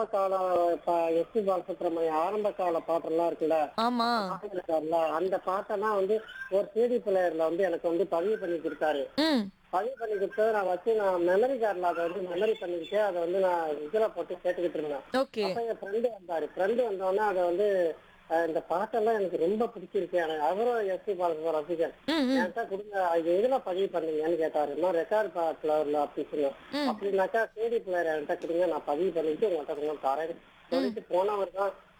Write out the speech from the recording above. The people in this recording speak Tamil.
கால எஸ் பி பாலசுப்ரமணியம் ஆரம்ப கால பாட்டெல்லாம் இருக்குல்ல ஆமா இருக்காருல்ல அந்த பாட்டெல்லாம் வந்து ஒரு சிடி பிளேயர்ல வந்து எனக்கு வந்து பதிவு பண்ணி கொடுத்தாரு ம் பதிவு பண்ணி கொடுத்ததை நான் வச்சு நான் மெமரி கார்டில் அதை வந்து மெமரி பண்ணிக்கிட்டு அதை வந்து நான் இதுல போட்டு கேட்டுக்கிட்டு இருந்தேன் ஓகே அப்ப என் ஃப்ரெண்டு வந்தாரு ஃப்ரெண்டு வந்தோடனே அதை வந்து அஹ், இந்த பாட்டெல்லாம் எனக்கு ரொம்ப பிடிச்சிருக்கு எனக்கு அவரும் எஸ் பி பாலசுப்ரமணியம் ரசிகர் ம் ம் என்கிட்ட கொடுங்க அது எதுல பதிவு பண்ணீங்கன்னு கேட்டாரு நான் ரெக்கார்ட் பிளேயர்ல அப்படி சொன்னேன் ம். அப்படின்னாக்கா சிடி பிளேயர் என்கிட்ட கொடுங்க நான் பதிவு பண்ணிட்டு உங்கள்கிட்ட கொஞ்சம் தரேன் சொல்லிட்டு போனவர் தான்